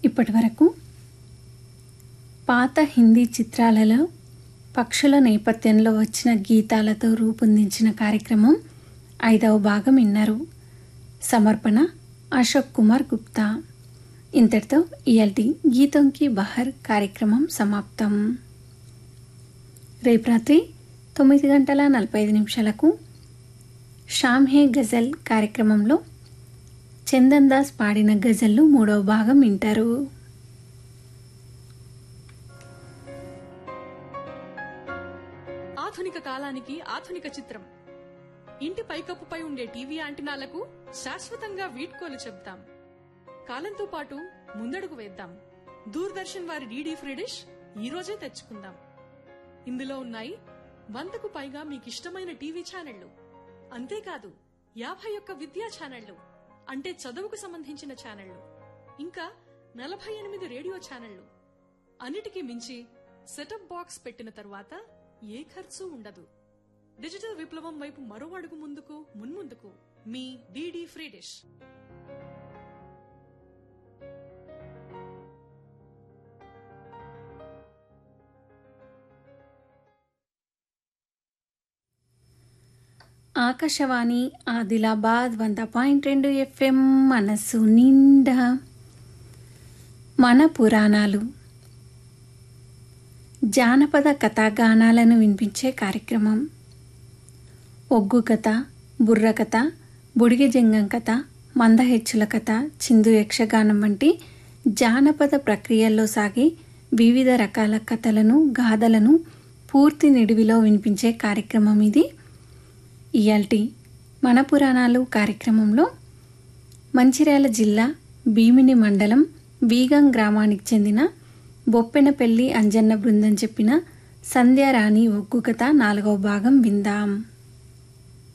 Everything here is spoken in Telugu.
ఇప్పటి వరకు పాత హిందీ చిత్రాలలో పక్షుల నేపథ్యంలో వచ్చిన గీతాలతో రూపొందించిన కార్యక్రమం ఐదవ భాగం విన్నారు సమర్పణ అశోక్ కుమార్ గుప్తా ఇంతటితో ఇయల్టి గీతంకి బహర్ కార్యక్రమం సమాప్తం రేపు రాత్రి తొమ్మిది గంటల నలభై ఐదు నిమిషాలకు షామ్ హే గజల్ కార్యక్రమంలో చందన్ దాస్ పాడిన గజల్లు మూడవ భాగం వింటారు ఆధునిక కాలానికి ఆధునిక చిత్రం ఇంటి పైకప్పుపై ఉండే టీవీ యాంటినాలకు శాశ్వతంగా వీడ్కోలు చెప్తాం కాలంతో పాటు ముందడుగు వేద్దాం దూరదర్శన్ వారి డీడీ ఫ్రీ డిష్ ఈ రోజే తెచ్చుకుందాం ఇందులో ఉన్నాయి వందకు పైగా మీకిష్టమైన టీవీ ఛానళ్లు అంతేకాదు యాభై ఒక్క విద్యా ఛానళ్లు అంటే చదువుకు సంబంధించిన ఛానళ్లు ఇంకా నలభై ఎనిమిది రేడియో ఛానళ్లు అన్నిటికీ మించి సెటప్ బాక్స్ పెట్టిన తర్వాత ఏ ఖర్చు ఉండదు డిజిటల్ విప్లవం వైపు మరో అడుగు ముందుకు మున్ముందుకు మీ DD free dish Akashvani Adilabad వంద పాయింట్ రెండు ఎఫ్ఎం మనసు నిండా మన పురాణాలు జానపద కథాగానాలను వినిపించే కార్యక్రమం ఒగ్గు కథ బుర్ర కథ బుడిగ జంగం కథ మందహెచ్చుల కథ చిందు యక్షగానం వంటి జానపద ప్రక్రియల్లో సాగే వివిధ రకాల కథలను గాథలను పూర్తి నిడివిలో వినిపించే కార్యక్రమం ఇది ఇయాల్టి మన పురాణాలు కార్యక్రమంలో మంచిర్యాల జిల్లా భీమిని మండలం బీగం గ్రామానికి చెందిన బొప్పెనపల్లి అంజన్న బృందం చెప్పిన సంధ్యారాణి ఒగ్గు కథ నాలుగవ భాగం విందాం